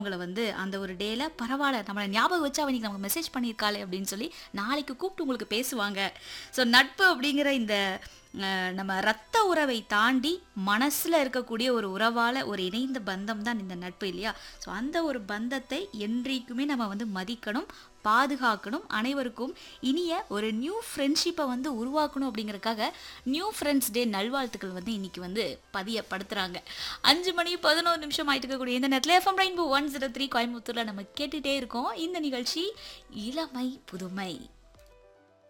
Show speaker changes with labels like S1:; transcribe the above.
S1: உங்கள வந்து அந்த ஒரு டேல பரவால்ல நம்மள ஞாபகம் வச்சு அவ இன்னைக்கு நமக்கு மெசேஜ் பண்ணியிருக்காளே அப்படின்னு சொல்லி நாளைக்கு கூப்பிட்டு உங்களுக்கு பேசுவாங்க ஸோ நட்பு அப்படிங்கிற இந்த அஹ், நம்ம ரத்த உறவை தாண்டி மனசுல இருக்கக்கூடிய ஒரு உறவால ஒரு இணைந்த பந்தம் தான் இந்த நட்பு இல்லையா ஸோ அந்த ஒரு பந்தத்தை என்றைக்குமே நம்ம வந்து மதிக்கணும் பாதுகாக்கணும் அனைவருக்கும் இனிய ஒரு நியூ ஃப்ரெண்ட்ஷிப்பை வந்து உருவாக்கணும் அப்படிங்கறதுக்காக நியூ ஃப்ரெண்ட்ஸ் டே நல்வாழ்த்துக்கள் வந்து இன்னைக்கு வந்து பதியப்படுத்துறாங்க அஞ்சு மணி பதினோரு நிமிஷம் ஆயிட்டு இருக்கக்கூடிய இந்த நேரத்தில் FM rainbow one zero three கோயம்புத்தூர்ல நம்ம கேட்டுட்டே இருக்கோம் இந்த நிகழ்ச்சி இளமை புதுமை